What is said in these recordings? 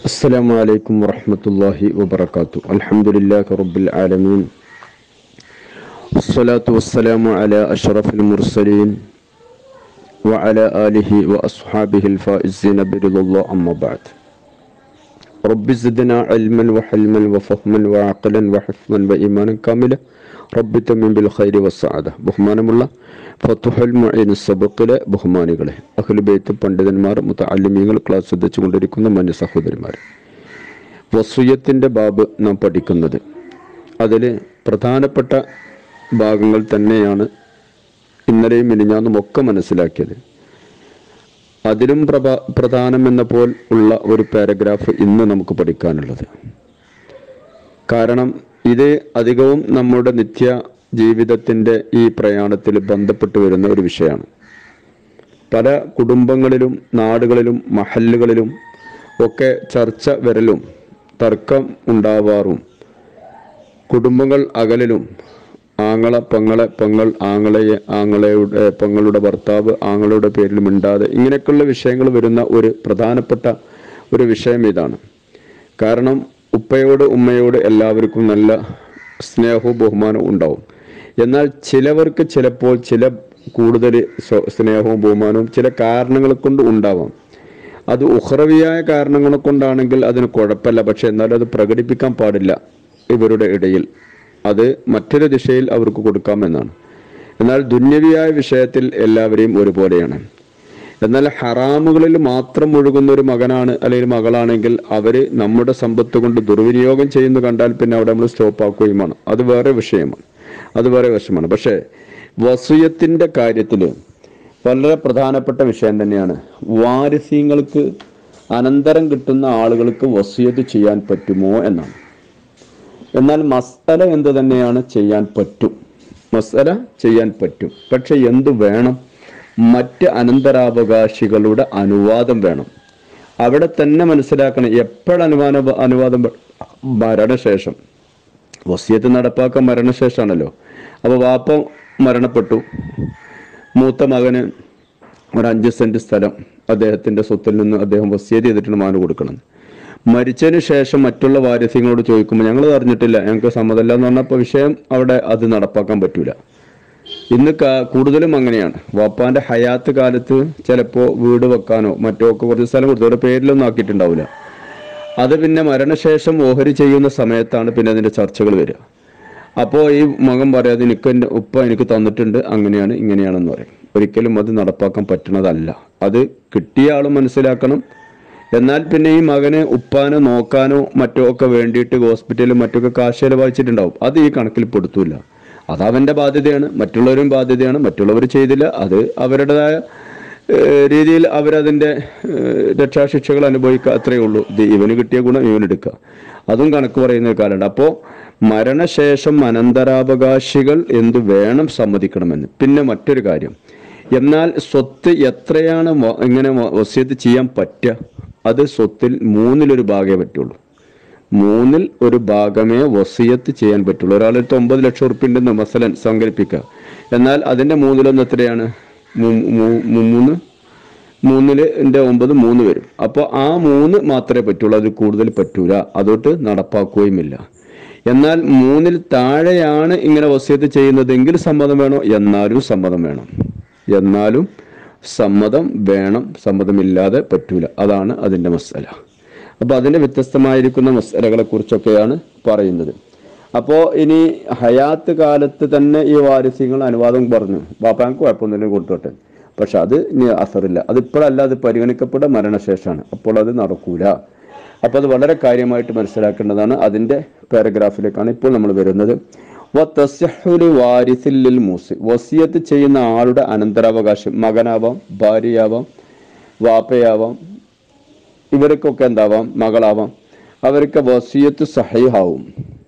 السلام عليكم ورحمة الله وبركاته الحمد لله رب العالمين والصلاة والسلام على أشرف المرسلين وعلى آله وأصحابه الفائزين برضا الله أما بعد رب زدنا علما وحلما وفهما وعقلا وحفظا وإيمانا كاملا رب تمن بالخير والسعادة ബഹുമാനമുള്ള ഫത്തുഹൽ മൊയ്ൻ സബക്കിലെ ബഹുമാനികളെ അഖിലുബൈത്ത് പണ്ഡിതന്മാർ മുത്തല്ലിമീങ്ങൾ ക്ലാസ് ശ്രദ്ധിച്ചു കൊണ്ടിരിക്കുന്ന മന്യ സഹോദരിമാർ വസുയത്തിൻ്റെ ബാബ് നാം പഠിക്കുന്നത് അതിൽ പ്രധാനപ്പെട്ട ഭാഗങ്ങൾ തന്നെയാണ് ഇന്നലെയും മിനിഞ്ഞാന്നും ഒക്കെ മനസ്സിലാക്കിയത് അതിലും പ്രഭ പ്രധാനം എന്ന പോൽ ഉള്ള ഒരു പാരഗ്രാഫ് ഇന്ന് നമുക്ക് പഠിക്കാനുള്ളത് കാരണം ഇത് അധികവും നമ്മുടെ നിത്യ ജീവിതത്തിൻ്റെ ഈ പ്രയാണത്തിൽ ബന്ധപ്പെട്ട് വരുന്ന ഒരു വിഷയമാണ് പല കുടുംബങ്ങളിലും നാടുകളിലും മഹല്ലുകളിലും ഒക്കെ ചർച്ച വരലും തർക്കം ഉണ്ടാവാറും കുടുംബങ്ങൾ അകലിലും ആങ്ങള പെങ്ങളെ പെങ്ങൾ ആങ്ങളയെ ആങ്ങളയുടെ പെങ്ങളുടെ ഭർത്താവ് ആങ്ങളുടെ പേരിൽ മിണ്ടാതെ ഇങ്ങനെയൊക്കെയുള്ള വിഷയങ്ങൾ വരുന്ന ഒരു പ്രധാനപ്പെട്ട ഒരു വിഷയം ഇതാണ് കാരണം ഉപ്പയോട് ഉമ്മയോട് എല്ലാവർക്കും നല്ല സ്നേഹവും ബഹുമാനവും ഉണ്ടാവും എന്നാൽ ചിലവർക്ക് ചിലപ്പോൾ ചില കൂടുതൽ സ്വ- സ്നേഹവും ബഹുമാനവും ചില കാരണങ്ങൾ കൊണ്ട് ഉണ്ടാവാം അത് ഉഹ്റവിയായ കാരണങ്ങളെ കൊണ്ടാണെങ്കിൽ അതിന് കുഴപ്പമില്ല പക്ഷെ എന്നാലും അത് പ്രകടിപ്പിക്കാൻ പാടില്ല ഇവരുടെ ഇടയിൽ അത് മറ്റൊരു ദിശയിൽ അവർക്ക് കൊടുക്കാമെന്നാണ് എന്നാൽ ദുന്യവിയായ വിഷയത്തിൽ എല്ലാവരെയും ഒരുപോലെയാണ് എന്നാൽ ഹറാമുകളിൽ മാത്രം ഒഴുകുന്ന ഒരു മകനാണ് അല്ലെങ്കിൽ മകളാണെങ്കിൽ അവര് നമ്മുടെ സമ്പത്ത് കൊണ്ട് ദുർവിനിയോഗം ചെയ്യുന്നു കണ്ടാൽ പിന്നെ അവിടെ നമ്മൾ സ്റ്റോപ്പ് ആക്കുകയും വേണം അത് വേറെ വിഷയമാണ് അത് വേറെ വശമാണ് പക്ഷേ വസുയത്തിന്റെ കാര്യത്തിൽ വളരെ പ്രധാനപ്പെട്ട വിഷയം തന്നെയാണ് വാരിസ്യങ്ങൾക്ക് അനന്തരം കിട്ടുന്ന ആളുകൾക്ക് വസിയത്ത് ചെയ്യാൻ പറ്റുമോ എന്നാണ് എന്നാൽ മസ്അല എന്ത് തന്നെയാണ് ചെയ്യാൻ പറ്റും മസ്അല ചെയ്യാൻ പറ്റും പക്ഷെ എന്ത് വേണം മറ്റ് അനന്തരാവകാശികളുടെ അനുവാദം വേണം അവിടെ തന്നെ മനസ്സിലാക്കണം എപ്പോഴനുമാന അനുവാദം വേ- മരണശേഷം വസിയത്ത് നടപ്പാക്കാൻ മരണശേഷമാണല്ലോ അപ്പോൾ വാപ്പ മരണപ്പെട്ടു മൂത്ത മകന് ഒരു അഞ്ച് സെന്റ് സ്ഥലം അദ്ദേഹത്തിന്റെ സ്വത്തിൽ നിന്ന് അദ്ദേഹം വസിയത്ത് ചെയ്തിട്ടുണ്ട് മാന് കൊടുക്കണം മരിച്ചതിന് ശേഷം മറ്റുള്ള വാരസ്യങ്ങളോട് ചോദിക്കുമ്പോൾ ഞങ്ങൾ അറിഞ്ഞിട്ടില്ല ഞങ്ങൾക്ക് സമ്മതമല്ല എന്ന് പറഞ്ഞപ്പോൾ വിഷയം അവിടെ അത് നടപ്പാക്കാൻ പറ്റൂല ഇന്ന് കാ- കൂടുതലും അങ്ങനെയാണ് വാപ്പാന്റെ ഹയാത്ത് കാലത്ത് ചിലപ്പോൾ വീട് വെക്കാനോ മറ്റോ ഒക്കെ കുറച്ച് സ്ഥലം കൊടുത്തു അവരുടെ പേരിലൊന്നും ആക്കിയിട്ടുണ്ടാവില്ല അത് പിന്നെ മരണശേഷം ഓഹരി ചെയ്യുന്ന സമയത്താണ് പിന്നെ അതിന്റെ ചർച്ചകൾ വരിക അപ്പോൾ ഈ മകൻ പറയാതെ എനിക്ക് എൻ്റെ ഉപ്പ എനിക്ക് തന്നിട്ടുണ്ട് അങ്ങനെയാണ് ഇങ്ങനെയാണെന്ന് പറയും ഒരിക്കലും അത് നടപ്പാക്കാൻ പറ്റുന്നതല്ല അത് കിട്ടിയ ആൾ മനസ്സിലാക്കണം എന്നാൽ പിന്നെ ഈ മകന് ഉപ്പാനെ നോക്കാനോ മറ്റോ ഒക്കെ വേണ്ടിയിട്ട് ഹോസ്പിറ്റലിലും മറ്റൊക്കെ കാശ് ചെലവഴിച്ചിട്ടുണ്ടാവും അത് ഈ കണക്കിൽ പെടുത്തൂല അത് അവന്റെ ബാധ്യതയാണ് മറ്റുള്ളവരും ബാധ്യതയാണ് മറ്റുള്ളവർ ചെയ്തില്ല അത് അവരുടേതായ ഏഹ്, രീതിയിൽ അവരതിന്റെ ഏഹ്, രക്ഷാശിക്ഷകൾ അനുഭവിക്കുക അത്രയേ ഉള്ളൂ ഇത് ഇവന് കിട്ടിയ ഗുണം ഇവനെടുക്കുക അതും കണക്ക് പറയുന്ന ഒരു കാലമുണ്ട് അപ്പോൾ മരണശേഷം അനന്തരാവകാശികൾ എന്ത് വേണം സമ്മതിക്കണമെന്ന് പിന്നെ മറ്റൊരു കാര്യം എന്നാൽ സ്വത്ത് എത്രയാണ് വ- ഇങ്ങനെ വ- വസിയത്ത് ചെയ്യാൻ പറ്റുക അത് സ്വത്തിൽ മൂന്നിലൊരു ഭാഗമേ പറ്റുള്ളൂ മൂന്നിൽ ഒരു ഭാഗമേ വസിയത്ത് ചെയ്യാൻ പറ്റുള്ളൂ ഒരാളെടുത്ത് ഒമ്പത് ലക്ഷം ഉറുപ്പ്യ ഉണ്ടെന്ന് മസലൻ സങ്കല്പിക്കുക എന്നാൽ അതിന്റെ മൂന്നിലൊന്ന് എത്രയാണ് മൂ- മൂ- മൂന്ന് മൂന്നില് ന്റെ ഒമ്പത് മൂന്ന് വരും അപ്പോൾ ആ മൂന്ന് മാത്രമേ പറ്റുള്ളൂ അതിൽ കൂടുതൽ പറ്റൂല അതോട്ട് നടപ്പാക്കുകയുമില്ല എന്നാൽ മൂന്നിൽ താഴെയാണ് ഇങ്ങനെ വസിയത്ത് ചെയ്യുന്നതെങ്കിൽ സമ്മതം വേണോ എന്നാലും സമ്മതം വേണം എന്നാലും സമ്മതം വേണം സമ്മതമില്ലാതെ പറ്റൂല അതാണ് അതിന്റെ മസല അപ്പൊ അതിന്റെ വ്യത്യസ്തമായിരിക്കുന്ന മസലകളെ കുറിച്ചൊക്കെയാണ് പറയുന്നത് അപ്പോ ഇനി ഹയാത്ത് കാലത്ത് തന്നെ ഈ വാരിസ്യങ്ങൾ അനുവാദം പറഞ്ഞു ബാപ്പാക്ക് കുഴപ്പമൊന്നുമില്ല കൊടുത്തോട്ടെ പക്ഷെ അത് ഇനി അസറില്ല അത് ഇപ്പോഴല്ല അത് പരിഗണിക്കപ്പെട്ട മരണശേഷമാണ് അപ്പോൾ അത് നടക്കൂല അപ്പോൾ അത് വളരെ കാര്യമായിട്ട് മനസ്സിലാക്കേണ്ടതാണ് അതിന്റെ പാരഗ്രാഫിലേക്കാണ് ഇപ്പോൾ നമ്മൾ വരുന്നത് വതസ്യഹുലി വാരിസിൽ ലിൽ മൂസി വസിയത്ത് ചെയ്യുന്ന ആളുടെ അനന്തരാവകാശം മകനാവാം ഭാര്യയാവാം വാപ്പയാവാം ഇവർക്കൊക്കെ എന്താവാം മകളാവാം അവർക്ക് വസിയത്ത് സഹീഹാവും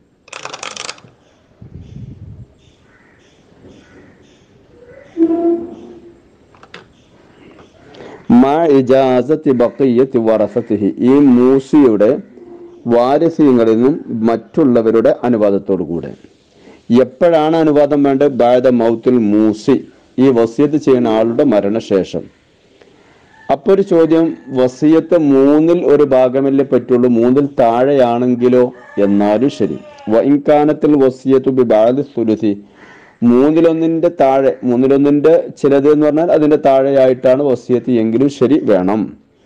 മാ ഇജാസത്തി ബഖിയ്യത്തി വറസത്തിഹി ഈ മൂസിയുടെ വാരസ്യങ്ങളിൽ നിന്നും മറ്റുള്ളവരുടെ അനുവാദത്തോടു കൂടെ എപ്പോഴാണ് അനുവാദം വേണ്ടത് ബാദ മൗത്തുൽ മൂസി ഈ വസിയത്ത് ചെയ്യുന്ന ആളുടെ മരണശേഷം അപ്പൊ ഒരു ചോദ്യം വസിയത്ത് മൂന്നിൽ ഒരു ഭാഗമല്ലേ പറ്റുള്ളൂ മൂന്നിൽ താഴെയാണെങ്കിലോ എന്നാലും ശരി വൈൻകാനത്തിൽ വസിയത്തു ബിബാദ് സുലുസി മൂന്നിലൊന്നിന്റെ താഴെ മൂന്നിലൊന്നിന്റെ ചിലത് എന്ന് പറഞ്ഞാൽ അതിന്റെ താഴെയായിട്ടാണ് വസിയത്ത് എങ്കിലും ശരി വേണം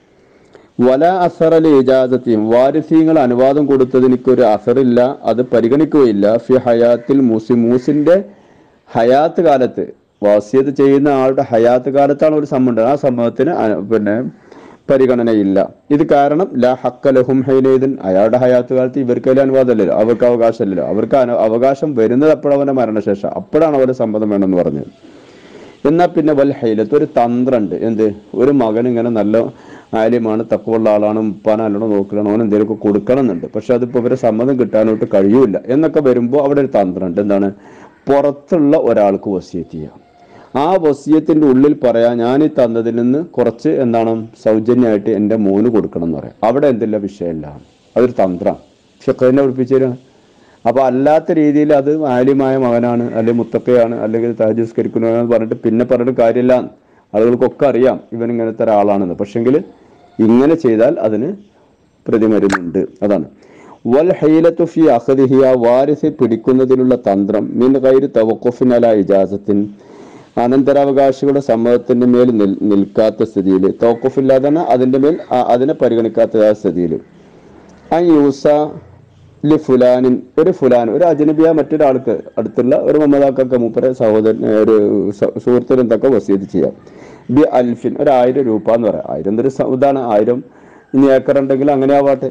വല അസറൽ ഇജാസത്തിയും വാരിസീങ്ങൾ അനുവാദം കൊടുത്തതിനിക്ക് ഒരു അസറില്ല അത് പരിഗണിക്കുകയില്ല ഫി ഹയാത്തിൽ മൂസി മൂസിന്റെ ഹയാത്ത് കാലത്ത് വാസിയത്ത് ചെയ്യുന്ന ആളുടെ ഹയാത്ത് കാലത്താണ് ഒരു സംഭവം ആ സംഭവത്തിന് അ- പിന്നെ പരിഗണനയില്ല ഇത് കാരണം ലാ ഹക്ക ലഹും ഹൈനേദൻ അയാളുടെ ഹയാത്ത് കാലത്ത് ഇവർക്ക് അതിൽ അനുവാദമല്ലല്ലോ അവർക്ക് അവകാശമല്ലല്ലോ അവർക്ക് അന- അവകാശം വരുന്നത് അപ്പോഴവന്റെ മരണശേഷം അപ്പോഴാണ് അവരുടെ സമ്മതം വേണമെന്ന് പറഞ്ഞത് എന്നാ പിന്നെ വൽ ഹൈലത്ത് ഒരു തന്ത്രമുണ്ട് എന്ത് ഒരു മകൻ ഇങ്ങനെ നല്ല ആര്യമാണ് തക്കമുള്ള ആളാണ് ഉപ്പാൻ നല്ലോണം നോക്കണം അവൻ എന്തെങ്കിലുമൊക്കെ കൊടുക്കണം എന്നുണ്ട് പക്ഷെ അതിപ്പോ ഇവരെ സമ്മതം കിട്ടാനോട്ട് കഴിയൂല എന്നൊക്കെ വരുമ്പോൾ അവിടെ ഒരു തന്ത്രമുണ്ട് എന്താണ് പുറത്തുള്ള ഒരാൾക്ക് വസിയത്ത് ചെയ്യാം ആ വസിയത്തിന്റെ ഉള്ളിൽ പറയാം ഞാൻ ഈ തന്നതിൽ നിന്ന് കുറച്ച് എന്താണ് സൗജന്യമായിട്ട് എൻ്റെ മോന് കൊടുക്കണം എന്ന് പറയാം അവിടെ എന്തില്ല വിഷയമില്ല അതൊരു തന്ത്രം ഫിഖിനെ പഠിപ്പിച്ചു തരാം അപ്പൊ അല്ലാത്ത രീതിയിൽ അത് ആലിമായ മകനാണ് അല്ലെങ്കിൽ മുത്തക്കയാണ് അല്ലെങ്കിൽ തഹജസ്കരിക്കുന്നവനാന്ന് പറഞ്ഞിട്ട് പിന്നെ പറഞ്ഞിട്ട് കാര്യമില്ല ആളുകൾക്കൊക്കെ അറിയാം ഇവൻ ഇങ്ങനത്തെ ഒരാളാണെന്ന് പക്ഷെങ്കിൽ ഇങ്ങനെ ചെയ്താൽ അതിന് പ്രതിമരുന്നുണ്ട് അതാണ് വൽ ഹൈലത്തു ഫി അഖദിഹി ആ വാരിസ് പിടിക്കുന്നതിനുള്ള തന്ത്രം മിൻ ഗൈരി തവഖുഫിൻ അല ഇജാസത്തിൻ അനന്തരാവകാശികളുടെ സമ്മതത്തിന്റെ മേൽ നിൽ- നിൽക്കാത്ത സ്ഥിതിയിൽ തവഖുഫില്ലാതെ തന്നെ അതിന്റെ മേൽ ആ- അതിനെ പരിഗണിക്കാത്ത സ്ഥിതിയിൽ ആ യൂസ ലി ഫുലാനിൻ ഒരു ഫുലാൻ ഒരു അജനബിയ മറ്റൊരാൾക്ക് അടുത്തുള്ള ഒരു മമ്മദാക്കൊക്കെ മൂപ്പരെ സഹോദരൻ ഒരു സ- സുഹൃത്തിനെന്തൊക്കെ വസീത് ചെയ്യാം ബി അൽഫിൻ ഒരു ആയിരം രൂപ എന്ന് പറയാം ആയിരം ഒരു സ- ഇതാണ് ആയിരം ഇനി ഏക്കർ ഉണ്ടെങ്കിൽ അങ്ങനെ ആവാട്ടെ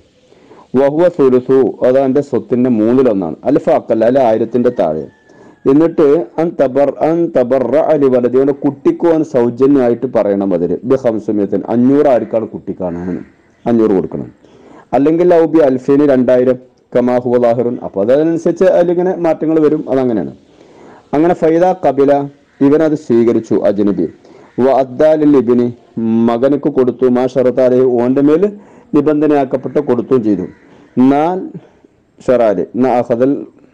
വഹുവ സുരുസു അത് എൻ്റെ സ്വത്തിന്റെ മൂന്നിലൊന്നാണ് അൽഫ അക്കല്ല അല്ലെ ആയിരത്തിന്റെ താഴെ എന്നിട്ട് അൻ തബർ അൻ തബറ അലി വലതി അവന്റെ കുട്ടിക്ക് അവൻ സൗജന്യമായിട്ട് പറയണം അതിൽ ബി ഹംസമയത്തിന് അഞ്ഞൂറ് ആർക്കാണ് കുട്ടിക്കാണ് അഞ്ഞൂറ് കൊടുക്കണം അല്ലെങ്കിൽ ഔ ബി അൽഫീന് രണ്ടായിരം കമാഹു ലാഹിറുൻ അപ്പൊ അതനുസരിച്ച് അതിലിങ്ങനെ മാറ്റങ്ങൾ വരും അതങ്ങനെയാണ് അങ്ങനെ ഫൈദ കപില ഇവൻ അത് സ്വീകരിച്ചു അജ്നബി വ അദ്ദാലിൽ ഇബിന് മകനക്ക് കൊടുത്തു മാ ഷറത്താലെ ഓന്റെ മേൽ നിബന്ധനയാക്കപ്പെട്ട് കൊടുത്തും ചെയ്തു എന്നാൽ ഷറാല് എന്നാ അഹദൽ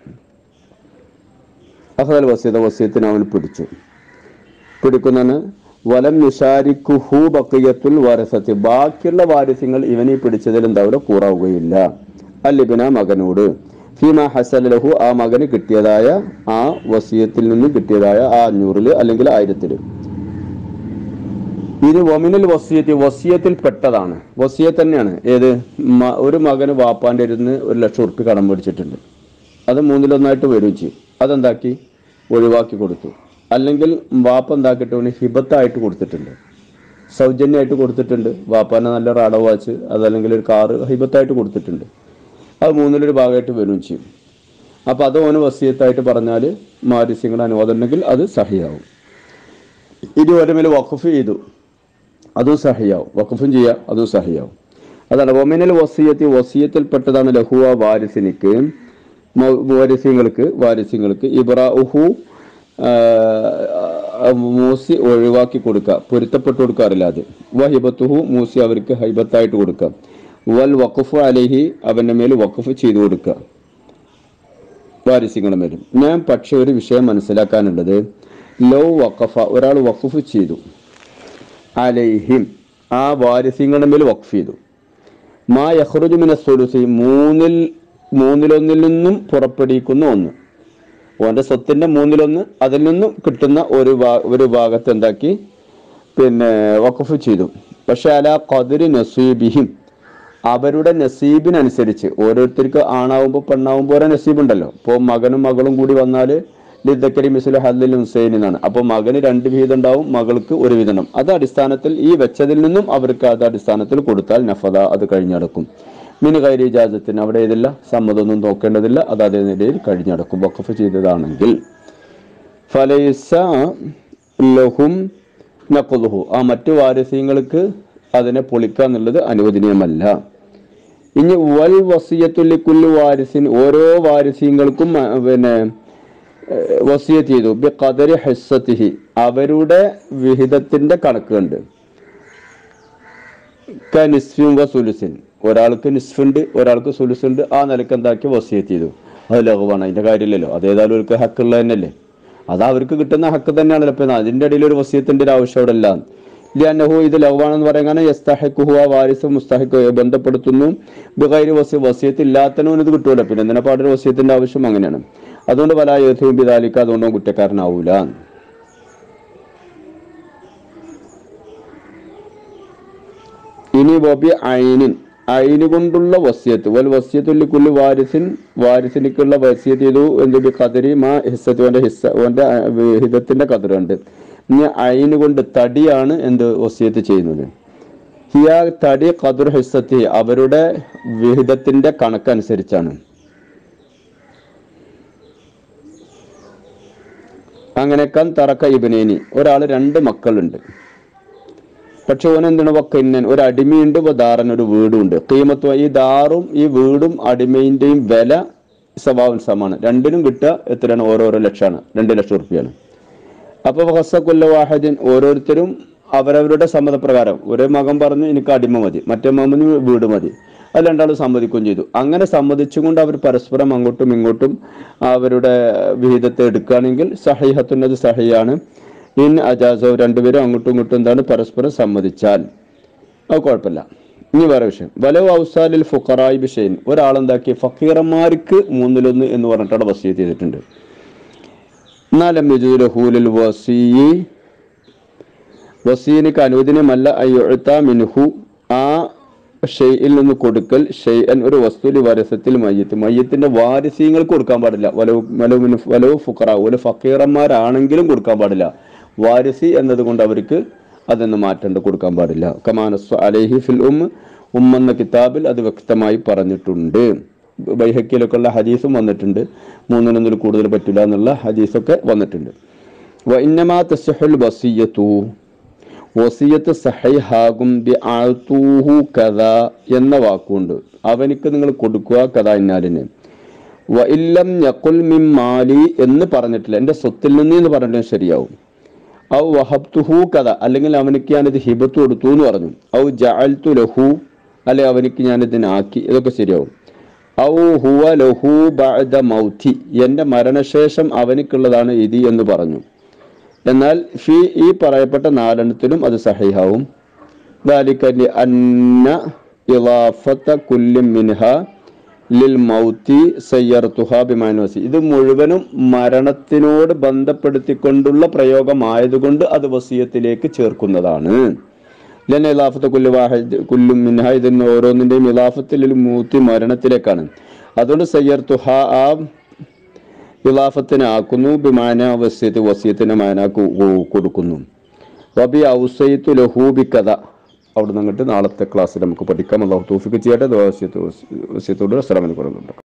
അഹദൽ വസീത വസീത്തിന് അവൻ പിടിച്ചു പിടിക്കുന്നതിന് വലം നിഷാരിക്കുഹു ബക്കിയത്തുൽ വാരസത്തി ബാക്കിയുള്ള വാരിസ്യങ്ങൾ ഇവനെ പിടിച്ചതിൽ എന്താവില്ല കൂറാവുകയില്ല അല്ലിബിന മകനോട് ഫീമ ഹസൽ ലഹു ആ മകന് കിട്ടിയതായ ആ വസീയത്തിൽ നിന്ന് കിട്ടിയതായ ആ അഞ്ഞൂറില് അല്ലെങ്കിൽ ആയിരത്തില് ഇത് വമിനൽ വസിയത്തി വസിയത്തിൽ പെട്ടതാണ് വസിയത്ത് തന്നെയാണ് ഏത് മ- ഒരു മകന് വാപ്പാന്റെ ഇരുന്ന് ഒരു ലക്ഷം ഉറുപ്പ് കടം മേടിച്ചിട്ടുണ്ട് അത് മൂന്നിലൊന്നായിട്ട് വരും ചെയ്യും അതെന്താക്കി ഒഴിവാക്കി കൊടുത്തു അല്ലെങ്കിൽ വാപ്പ എന്താക്കിയിട്ട് അവന് ഹിബത്തായിട്ട് കൊടുത്തിട്ടുണ്ട് സൗജന്യമായിട്ട് കൊടുത്തിട്ടുണ്ട് വാപ്പാനെ നല്ല റാഡോ വാച്ച് അതല്ലെങ്കിൽ ഒരു കാറ് ഹിബത്തായിട്ട് കൊടുത്തിട്ടുണ്ട് അത് മൂന്നിലൊരു ഭാഗമായിട്ട് വരും ചെയ്യും അപ്പൊ അത് ഓന് വസീയത്തായിട്ട് പറഞ്ഞാൽ മാരിസ്യങ്ങളുടെ അനുവാദം ഉണ്ടെങ്കിൽ അത് സഹിയാവും ഇനി ഓരോ വഖഫ് ചെയ്തു അതും സഹിയാവും വഖഫും ചെയ്യാം അതും സഹിയാവും അതാണ് ഒമിനൽ വസീയത്തി വസീയത്തിൽപ്പെട്ടതാണ് ലഹുവ വാരിസിനിക്ക് മ- വാരിസ്യങ്ങൾക്ക് വാരിസ്യങ്ങൾക്ക് ഇബ്രാഹു മൂസി ഒഴിവാക്കി കൊടുക്കുക പൊരുത്തപ്പെട്ട് കൊടുക്കാറില്ല അത് വഹിബത്തുഹു മൂസി അവർക്ക് ഹൈബത്തായിട്ട് കൊടുക്കുക വൽ വഖഫ് അലഹി അവന്റെ മേൽ വഖഫ് ചെയ്തു കൊടുക്കുക വാരിസ്യങ്ങളുടെ മേലും ഞാൻ പക്ഷെ ഒരു വിഷയം മനസ്സിലാക്കാനുള്ളത് ലോ വഖഫ ഒരാൾ വഖഫ് ചെയ്തു അലൈഹിം ആ വാരിസ്യങ്ങളുടെ മേൽ വഖഫ് ചെയ്തു മാ യഹ്റുജു മിന സുലുസി മൂന്നിൽ മൂന്നിലൊന്നിൽ നിന്നും പുറപ്പെടുവിക്കുന്ന ഒന്ന് ഓന്റെ സ്വത്തിന്റെ മൂന്നിലൊന്ന് അതിൽ നിന്നും കിട്ടുന്ന ഒരു ഭാ- ഒരു ഭാഗത്ത് എന്താക്കി പിന്നെ വഖഫ് ചെയ്തു പക്ഷെ അല ഖദരി നസീബിഹിം അവരുടെ നസീബിനനുസരിച്ച് ഓരോരുത്തർക്ക് ആണാവുമ്പോൾ പെണ്ണാവുമ്പോൾ ഓരോ നസീബ് ഉണ്ടല്ലോ ഇപ്പോൾ മകനും മകളും കൂടി വന്നാൽ ലിദ്ദക്കരി മിസുൽ ഹല്ലിൽ ഹുസൈൻ എന്നാണ് അപ്പോൾ മകന് രണ്ട് വീതം ഉണ്ടാവും മകൾക്ക് ഒരു വീതം ഉണ്ടാവും അത് അടിസ്ഥാനത്തിൽ ഈ വെച്ചതിൽ നിന്നും അവർക്ക് അത് അടിസ്ഥാനത്തിൽ കൊടുത്താൽ നഫദ അത് കഴിഞ്ഞടക്കും മിന് കൈരി ഇജാസത്തിന് അവിടെ ഇതില്ല സമ്മതമൊന്നും നോക്കേണ്ടതില്ല അത് അതേ നിലയിൽ കഴിഞ്ഞടക്കും വഖഫ് ചെയ്തതാണെങ്കിൽ ഫലൈസ ലഹും നഖുദുഹു ആ മറ്റു വാരസ്യങ്ങൾക്ക് അതിനെ പൊളിക്കുക എന്നുള്ളത് അനുവദനീയമല്ല ഇനി വൽ വസിയത്തുല്ലി കുല്ലു വാരിസിൻ ഓരോ വാരിസ്യങ്ങൾക്കും ആ, പിന്നെ ഏഹ്, വസിയത്ത് ചെയ്തു ബി ഖദരി ഹസ്സത്തിഹി അവരുടെ വിഹിതത്തിന്റെ കണക്കുണ്ട് ക നിസ്ഫിൻ വ സുലുസിൻ ഒരാൾക്ക് നിസ്ഫുണ്ട് ഒരാൾക്ക് സുലുസുണ്ട് ആ നിലക്ക് എന്താക്കി വസിയത്ത് ചെയ്തു അത് ലഘുവാണ് അതിന്റെ കാര്യമില്ലല്ലോ അതേതായാലും അവർക്ക് ഹക്കുള്ള തന്നെയല്ലേ അത് അവർക്ക് കിട്ടുന്ന ഹക്ക് തന്നെയാണല്ലോ ഇപ്പൊ അതിന്റെ ഇടയിൽ ഒരു വസിയത്തിന്റെ ഒരു ആവശ്യം അവിടെ ഇല്ല ലിയന്നഹു ഇത് ലവാണെന്ന് പറയാൻ കാരണം യസ്തഹിഖുഹു ആ വാരിസ് മുസ്തഹിഖ് ബന്ധപ്പെടുത്തുന്നു ബിഗൈരി വസി വസിയത്ത് ഇല്ലാത്തനവന് ഇത് കിട്ടൂല പിന്നെ എന്തിനാ പാടൊരു വസിയത്തിന്റെ ആവശ്യം അങ്ങനെയാണ് അതുകൊണ്ട് പല യോധവും ബിദാലിക്ക അതുകൊണ്ടും കുറ്റക്കാരനാവൂല ഇനി വബി ഐനിൻ ഐന് കൊണ്ടുള്ള വസ്യത്ത് വൽ വസ്യത്തുല്ലി കുല്ലി വാരിസിൻ വാരിസിനിക്കുള്ള വസ്യത്ത് ചെയ്തു എന്ത് ബി കതിരി മാ ഹിസ്സത്ത് ഓന്റെ ഹിസ്സ ഓന്റെ ഹിതത്തിന്റെ കതിറുണ്ട് ഇനി ഐന് കൊണ്ട് തടിയാണ് എന്ത് വസ്യത്ത് ചെയ്യുന്നത് ഹിയ തടി കതിർ ഹിസ്സത്തി അവരുടെ വിഹിതത്തിന്റെ കണക്കനുസരിച്ചാണ് അങ്ങനെ കൻ തറക്ക ഇബനേനി ഒരാൾ രണ്ട് മക്കളുണ്ട് പക്ഷെ ഓൻ എന്താണ് വക്കന്നൻ ഒരു അടിമയുണ്ട് ഇപ്പൊ ദാറൻ ഒരു വീടും ഉണ്ട് കീമത്വ ഈ ദാറും ഈ വീടും അടിമയിന്റെയും വില സ്വഭാവം സമാണ് രണ്ടിനും കിട്ടുക എത്രയാണ് ഓരോരോ ലക്ഷമാണ് രണ്ട് ലക്ഷം റുപ്യാണ് അപ്പൊ ഹസക്കുല്ല വാഹദിൻ ഓരോരുത്തരും അവരവരുടെ സമ്മതപ്രകാരം ഒരു മകൻ പറഞ്ഞു എനിക്ക് അടിമ മതി മറ്റേ മകന് വീട് മതി അത് രണ്ടാളും സമ്മതിക്കുകയും ചെയ്തു അങ്ങനെ സമ്മതിച്ചുകൊണ്ട് അവർ പരസ്പരം അങ്ങോട്ടും ഇങ്ങോട്ടും അവരുടെ വിഹിതത്തെ എടുക്കുകയാണെങ്കിൽ സഹിഹത്തുന്നത് സഹിയാണ് ഇൻ അജാസോ രണ്ടുപേരും അങ്ങോട്ടും ഇങ്ങോട്ടും എന്താണ് പരസ്പരം സമ്മതിച്ചാൽ അത് കുഴപ്പമില്ല ഇനി വേറെ വിഷയം വലവ് ഔസാലിൽ ഫുഖറായി ബിഷൈൻ ഒരാളെന്താക്കി ഫക്കീറന്മാർക്ക് മൂന്നിലൊന്ന് എന്ന് പറഞ്ഞിട്ടാണ് വസീത്ത് ചെയ്തിട്ടുണ്ട് എന്നാലും യജുദുലഹൂലിൽ വസീ വസീനിക്ക് അനുവദനീയമല്ല അയ്യൊഴുത്ത മിൻഹു ആ ഷെയ്യിൽ നിന്ന് കൊടുക്കൽ ഷെയ്അൻ ഒരു വസ്തുലി വരസത്തിൽ മയ്യത്ത് മയ്യത്തിന്റെ വാരിസീങ്ങൾക്ക് കൊടുക്കാൻ പാടില്ല വലവ് വലവ് മിൻ വലവ് ഫുഖറ ഒരു ഫക്കീറന്മാരാണെങ്കിലും കൊടുക്കാൻ പാടില്ല വാരിസി എന്നതുകൊണ്ട് അവർക്ക് അതൊന്ന് മാറ്റേണ്ട കൊടുക്കാൻ പാടില്ല കമാനസ് അലൈഹി ഫിൽ ഉം ഉമ്മ എന്ന കിതാബിൽ അത് വ്യക്തമായി പറഞ്ഞിട്ടുണ്ട് ബൈഹക്കിയിലൊക്കെ ഉള്ള ഹദീസും വന്നിട്ടുണ്ട് മൂന്നിനൊന്നിൽ കൂടുതൽ പറ്റില്ല എന്നുള്ള ഹദീസൊക്കെ വന്നിട്ടുണ്ട് വ ഇന്നമാ തസ്ഹുൽ വസിയത്തു വസിയത്ത് സഹൈഹാകും ബി ആത്തൂഹു കഥ എന്ന വാക്കുണ്ട് അവനിക്ക് നിങ്ങൾ കൊടുക്കുക കഥ ഇന്നാലിന് വ ഇല്ലം യഖുൽ മിൻ മാലി എന്ന് പറഞ്ഞിട്ടില്ല എൻ്റെ സ്വത്തിൽ നിന്ന് എന്ന് പറഞ്ഞിട്ട് ശരിയാവും ഔ വഹബ്തുഹു കഥ അല്ലെങ്കിൽ അവനിക്ക് ഞാനിത് ഹിബത്ത് കൊടുത്തു എന്ന് പറഞ്ഞു ഔ ജഅൽതു ലഹു അല്ലെ അവനിക്ക് ഞാനിതിനാക്കി ഇതൊക്കെ ശരിയാവും ഔ ഹുവ ലഹു ബഅദ മൗതി എൻ്റെ മരണശേഷം അവനിക്കുള്ളതാണ് ഇത് എന്ന് പറഞ്ഞു എന്നാൽ ഫി ഈ പറയപ്പെട്ട നാലെണ്ണത്തിലും അത് സഹിഹാവും ذلك لأن إضافة كل منها للموت سيرتها بمعنى وسي ഇത് മുഴുവനും മരണത്തിനോട് ബന്ധപ്പെടുത്തിക്കൊണ്ടുള്ള പ്രയോഗമായതുകൊണ്ട് അത് വസീയത്തിലേക്ക് ചേർക്കുന്നതാണ് ലൻ ഇലാഫത്ത് കുല്ലു വാഹിദ് കുല്ലും മിൻഹ ഇതിന് ഓരോന്നിന്റെയും ഇലാഫത്തിൽ മൂത്തി മരണത്തിലേക്കാണ് അതുകൊണ്ട് സയ്യർത്തുഹ ആ ഇലാഫത്തിനാക്കുന്നു ബിമാന വസ്യത്ത് വസ്യത്തിന് മാന കു- കു- കൊടുക്കുന്നു വബി ഔസൈത്തു ലഹൂബി കഥ അവിടെ നിന്ന് നാളത്തെ ക്ലാസ്സിൽ നമുക്ക് പഠിക്കാം അള്ളാഹു തൗഫിക്ക് ചെയ്യട്ടെ വസ്യത്തോട് അസ്സലാമു അലൈക്കും